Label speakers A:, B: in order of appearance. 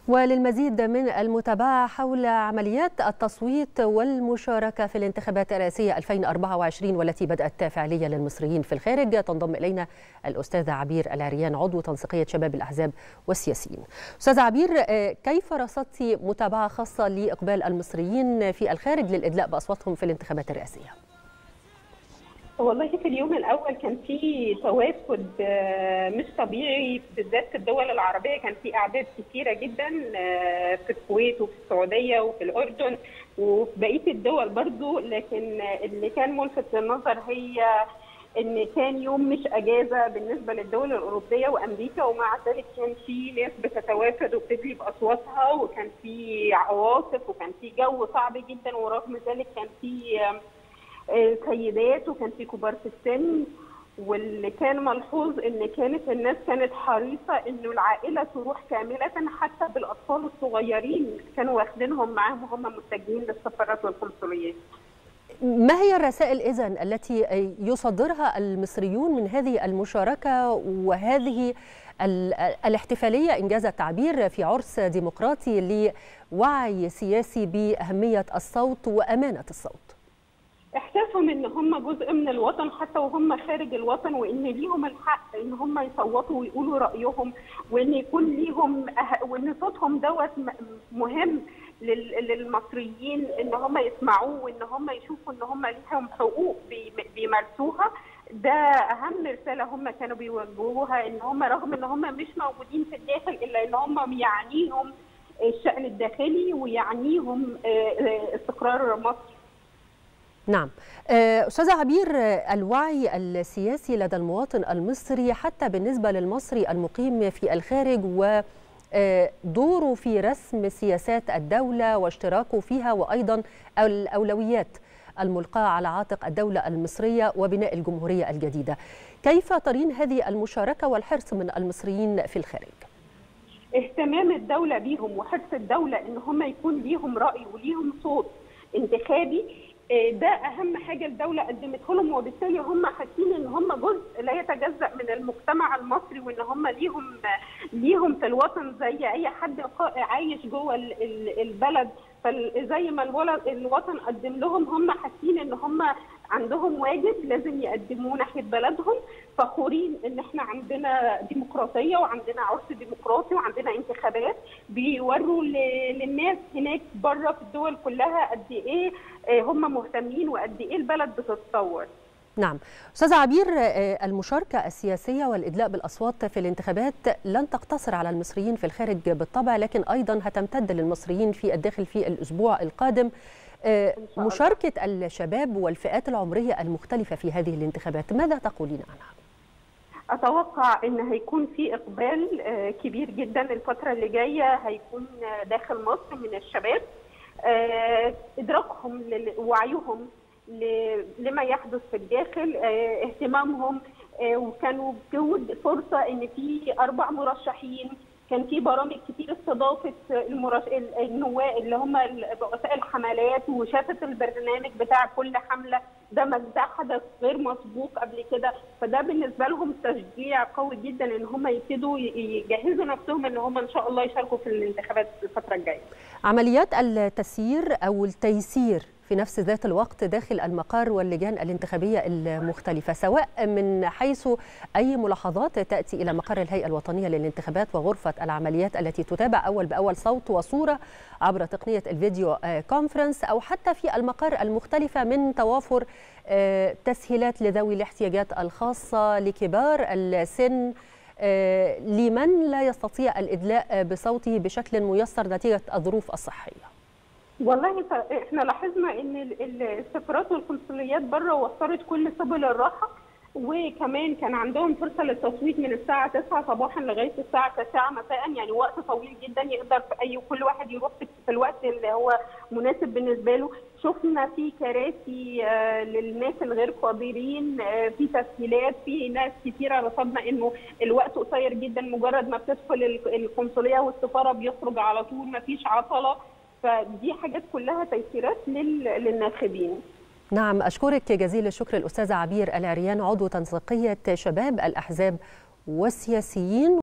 A: وللمزيد من المتابعة حول عمليات التصويت والمشاركة في الانتخابات الرئاسية 2024 والتي بدأت فعليا للمصريين في الخارج تنضم إلينا الأستاذة عبير العريان عضو تنسيقية شباب الأحزاب والسياسيين أستاذة عبير كيف رصدت متابعة خاصة لإقبال المصريين في الخارج للإدلاء بأصواتهم في الانتخابات الرئاسية؟
B: والله في اليوم الاول كان في توافد مش طبيعي بالذات في الدول العربيه كان في اعداد كثيره جدا في الكويت وفي السعوديه وفي الاردن وفي بقيه الدول برضو لكن اللي كان ملفت للنظر هي ان كان يوم مش اجازه بالنسبه للدول الاوروبيه وامريكا ومع ذلك كان في ناس بتتوافد وبتدلي باصواتها وكان في عواصف وكان في جو صعب جدا ورغم ذلك كان في سيدات وكان في كبار في السن واللي كان ملحوظ ان كانت الناس كانت حريصه انه العائله تروح كامله حتى بالاطفال الصغيرين كانوا واخدينهم معاهم وهم متجهين للسفارات والقنصليات.
A: ما هي الرسائل اذا التي يصدرها المصريون من هذه المشاركه وهذه الاحتفاليه انجاز التعبير في عرس ديمقراطي لوعي سياسي باهميه الصوت وامانه الصوت؟
B: احساسهم ان هم جزء من الوطن حتى وهم خارج الوطن وان ليهم الحق ان هم يصوتوا ويقولوا رايهم وان يكون ليهم أه... وان صوتهم دوت مهم لل... للمصريين ان هم يسمعوه وان هم يشوفوا ان هم ليهم حقوق بي... بيمارسوها ده اهم رساله هم كانوا بيوجهوها ان هم رغم ان هم مش موجودين في الداخل الا ان هم يعنيهم الشان الداخلي ويعنيهم استقرار مصر
A: نعم أستاذة عبير الوعي السياسي لدى المواطن المصري حتى بالنسبة للمصري المقيم في الخارج ودوره في رسم سياسات الدولة واشتراكه فيها وأيضا الأولويات الملقاة على عاتق الدولة المصرية وبناء الجمهورية الجديدة كيف ترين هذه المشاركة والحرص من المصريين في الخارج؟
B: اهتمام الدولة بيهم وحرص الدولة ان هم يكون ليهم رأي وليهم صوت انتخابي ده اهم حاجه الدوله قدمته لهم وبالتالي هم حاسين ان هم جزء لا يتجزا من المجتمع المصري وان هم ليهم ليهم في الوطن زي اي حد عايش جوه البلد فزي ما الوطن قدم لهم هم حاسين ان هم عندهم واجب لازم يقدموه ناحيه بلدهم فخورين ان احنا عندنا ديمقراطيه وعندنا عرس ديمقراطي وعندنا انتخابات بيوروا للناس هناك بره في الدول كلها قد ايه هم مهتمين وقد ايه البلد بتتطور.
A: نعم استاذه عبير المشاركه السياسيه والادلاء بالاصوات في الانتخابات لن تقتصر على المصريين في الخارج بالطبع لكن ايضا هتمتد للمصريين في الداخل في الاسبوع القادم مشاركه الشباب والفئات العمريه المختلفه في هذه الانتخابات ماذا تقولين عنها
B: اتوقع ان هيكون في اقبال كبير جدا الفتره اللي جايه هيكون داخل مصر من الشباب ادراكهم ووعيهم لما يحدث في الداخل اهتمامهم وكانوا بجهود فرصه ان في اربع مرشحين كان في برامج كتير استضافت المرش... النواب اللي هم رؤساء الحملات وشافت البرنامج بتاع كل حمله ده ده حدث غير مسبوق قبل كده فده بالنسبه لهم تشجيع قوي جدا ان هم يبتدوا يجهزوا نفسهم ان هم ان شاء الله يشاركوا في الانتخابات الفتره الجايه.
A: عمليات التسيير او التيسير في نفس ذات الوقت داخل المقار واللجان الانتخابية المختلفة سواء من حيث أي ملاحظات تأتي إلى مقر الهيئة الوطنية للانتخابات وغرفة العمليات التي تتابع أول بأول صوت وصورة عبر تقنية الفيديو كونفرنس أو حتى في المقار المختلفة من توافر تسهيلات لذوي الاحتياجات الخاصة لكبار السن لمن لا يستطيع الإدلاء بصوته بشكل ميسر نتيجة الظروف الصحية
B: والله احنا لاحظنا ان السفارات والقنصليات بره وفرت كل سبل الراحه وكمان كان عندهم فرصه للتصويت من الساعه 9 صباحا لغايه الساعه 9 مساء يعني وقت طويل جدا يقدر في اي كل واحد يروح في الوقت اللي هو مناسب بالنسبه له شفنا في كراسي للناس الغير قادرين في تسهيلات في ناس كثيره رصدنا انه الوقت قصير جدا مجرد ما بتدخل القنصليه والسفاره بيخرج على طول ما فيش عطله فدي حاجات كلها تيسيرات للناخبين
A: نعم أشكرك جزيل الشكر الأستاذة عبير العريان عضو تنسيقية شباب الأحزاب والسياسيين